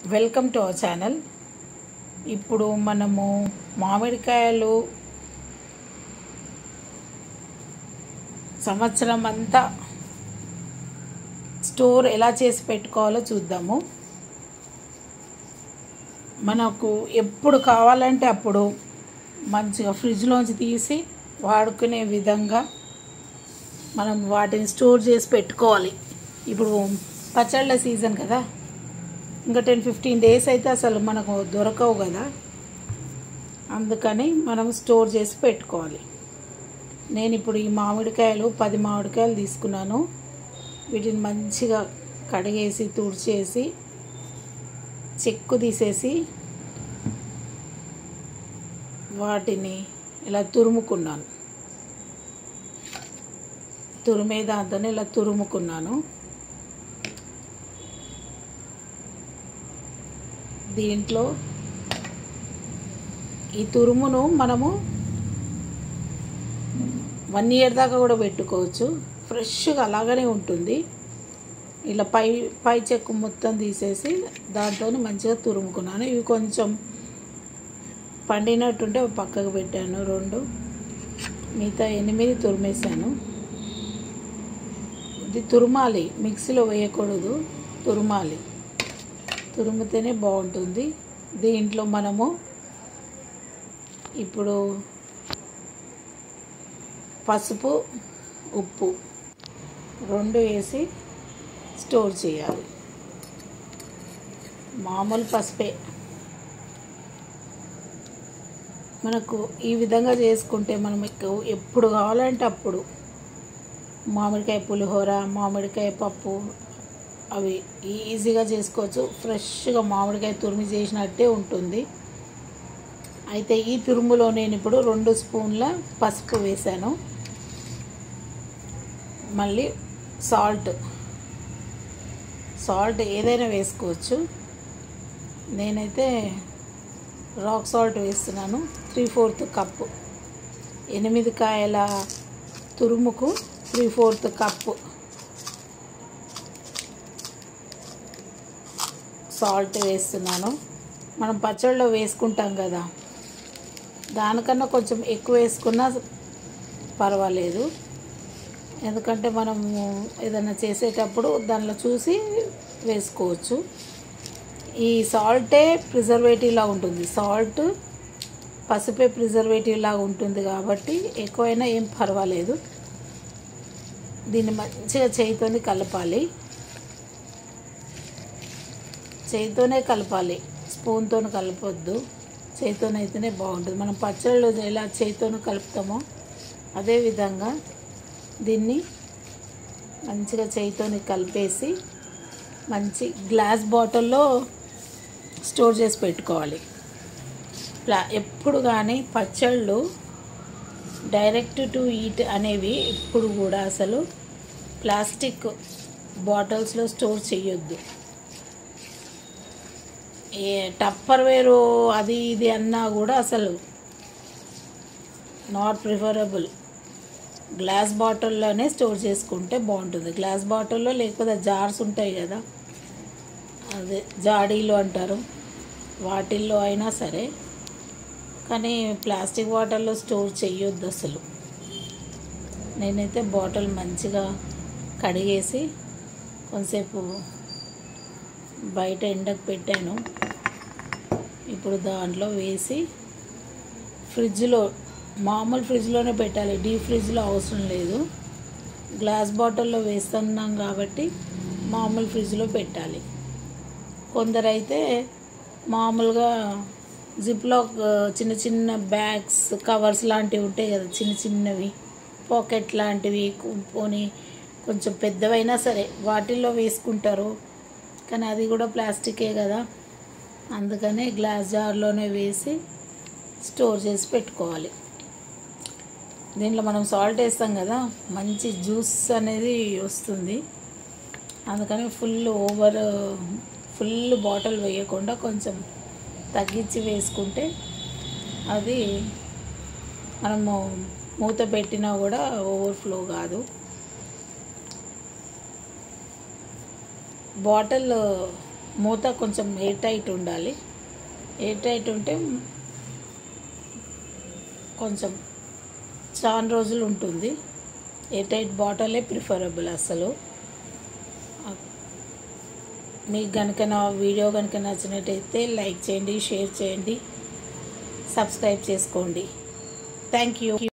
welcome to our channel ఇప్పుడు మనము మామిడికాయలు సంవత్సరం అంతా స్టోర్ ఎలా చేసి పెట్టుకోవాలో చూద్దాము మనకు ఎప్పుడు కావాలంటే అప్పుడు మంచిగా ఫ్రిడ్జ్లోంచి తీసి వాడుకునే విధంగా మనం వాటిని స్టోర్ చేసి పెట్టుకోవాలి ఇప్పుడు పచ్చళ్ళ సీజన్ కదా ఇంకా టెన్ ఫిఫ్టీన్ డేస్ అయితే అసలు మనకు దొరకవు కదా అందుకని మనం స్టోర్ చేసి పెట్టుకోవాలి నేను ఇప్పుడు ఈ మామిడికాయలు పది మామిడికాయలు తీసుకున్నాను వీటిని మంచిగా కడిగేసి తుడిచేసి చెక్కు తీసేసి వాటిని ఇలా తురుముకున్నాను తురిమే దాంతోనే ఇలా తురుముకున్నాను దీంట్లో ఈ తురుమును మనము వన్ ఇయర్ దాకా కూడా పెట్టుకోవచ్చు ఫ్రెష్గా అలాగనే ఉంటుంది ఇలా పై పై చెక్కు మొత్తం తీసేసి దాంతో మంచిగా తురుముకున్నాను ఇవి కొంచెం పండినట్టుంటే పక్కకు పెట్టాను రెండు మిగతా ఎనిమిది తురిమేసాను ఇది తురుమాలి మిక్సీలో వేయకూడదు తురుమాలి తురుముతేనే బాగుంటుంది దీంట్లో మనము ఇప్పుడు పసుపు ఉప్పు రెండు వేసి స్టోర్ చేయాలి మామూలు పసుపే మనకు ఈ విధంగా చేసుకుంటే మనం ఎక్కువ ఎప్పుడు కావాలంటే అప్పుడు మామిడికాయ పులిహోర మామిడికాయ పప్పు అవి ఈజీగా చేసుకోవచ్చు ఫ్రెష్గా మామిడికాయ తురిమి చేసినట్టే ఉంటుంది అయితే ఈ తురుములో నేను ఇప్పుడు రెండు స్పూన్ల పసుపు వేశాను మళ్ళీ సాల్ట్ సాల్ట్ ఏదైనా వేసుకోవచ్చు నేనైతే రాక్ సాల్ట్ వేస్తున్నాను త్రీ ఫోర్త్ కప్పు ఎనిమిది కాయల తురుముకు త్రీ ఫోర్త్ కప్పు సాల్ట్ వేస్తున్నాను మనం పచ్చళ్ళలో వేసుకుంటాం కదా దానికన్నా కొంచెం ఎక్కువ వేసుకున్నా పర్వాలేదు ఎందుకంటే మనము ఏదైనా చేసేటప్పుడు దానిలో చూసి వేసుకోవచ్చు ఈ సాల్టే ప్రిజర్వేటివ్ లాగా ఉంటుంది సాల్ట్ పసుపే ప్రిజర్వేటివ్ లాగా ఉంటుంది కాబట్టి ఎక్కువైనా ఏం పర్వాలేదు దీన్ని మంచిగా చేయితోని కలపాలి చేయితోనే కలపాలి స్పూన్తో కలపొద్దు చేతితోనైతేనే బాగుంటుంది మనం పచ్చళ్ళు ఎలా చేతితోనే కలుపుతామో అదేవిధంగా దీన్ని మంచిగా చేయితోని కలిపేసి మంచి గ్లాస్ బాటిల్లో స్టోర్ చేసి పెట్టుకోవాలి ప్లా ఎప్పుడు కానీ పచ్చళ్ళు డైరెక్ట్ టు ఈట్ అనేవి ఇప్పుడు కూడా అసలు ప్లాస్టిక్ బాటిల్స్లో స్టోర్ చేయొద్దు ఏ టప్పర్ వేరు అది ఇది అన్నా కూడా అసలు నాట్ ప్రిఫరబుల్ గ్లాస్ బాటిల్లోనే స్టోర్ చేసుకుంటే బాగుంటుంది గ్లాస్ బాటిల్లో లేకపోతే జార్స్ ఉంటాయి కదా అదే జాడీలు అంటారు వాటిల్లో అయినా సరే కానీ ప్లాస్టిక్ బాటిల్లో స్టోర్ చేయొద్దు అసలు నేనైతే బాటిల్ మంచిగా కడిగేసి కొంతసేపు బయట ఎండకు పెట్టాను ఇప్పుడు దాంట్లో వేసి ఫ్రిడ్జ్లో మామూలు ఫ్రిడ్జ్లోనే పెట్టాలి డీప్ ఫ్రిడ్జ్లో అవసరం లేదు గ్లాస్ బాటిల్లో వేస్తున్నాం కాబట్టి మామూలు ఫ్రిడ్జ్లో పెట్టాలి కొందరైతే మామూలుగా జిప్లో చిన్న చిన్న బ్యాగ్స్ కవర్స్ లాంటివి ఉంటాయి కదా చిన్న చిన్నవి పాకెట్ లాంటివి పోనీ కొంచెం పెద్దవైనా సరే వాటిల్లో వేసుకుంటారు కానీ అది కూడా ప్లాస్టికే కదా అందుకనే గ్లాస్ జార్లోనే వేసి స్టోర్ చేసి పెట్టుకోవాలి దీంట్లో మనం సాల్ట్ వేస్తాం కదా మంచి జ్యూస్ అనేది వస్తుంది అందుకని ఫుల్ ఓవర్ ఫుల్ బాటిల్ వేయకుండా కొంచెం తగ్గించి వేసుకుంటే అది మనము మూత పెట్టినా కూడా ఓవర్ఫ్లో కాదు బాటిల్ మూత కొంచెం ఎయిర్ టైట్ ఉండాలి ఎయిర్ టైట్ ఉంటే కొంచెం చాలా రోజులు ఉంటుంది ఎయిర్ టైట్ బాటిలే ప్రిఫరబుల్ అసలు మీకు కనుక నా వీడియో కనుక నచ్చినట్టయితే లైక్ చేయండి షేర్ చేయండి సబ్స్క్రైబ్ చేసుకోండి థ్యాంక్ యూ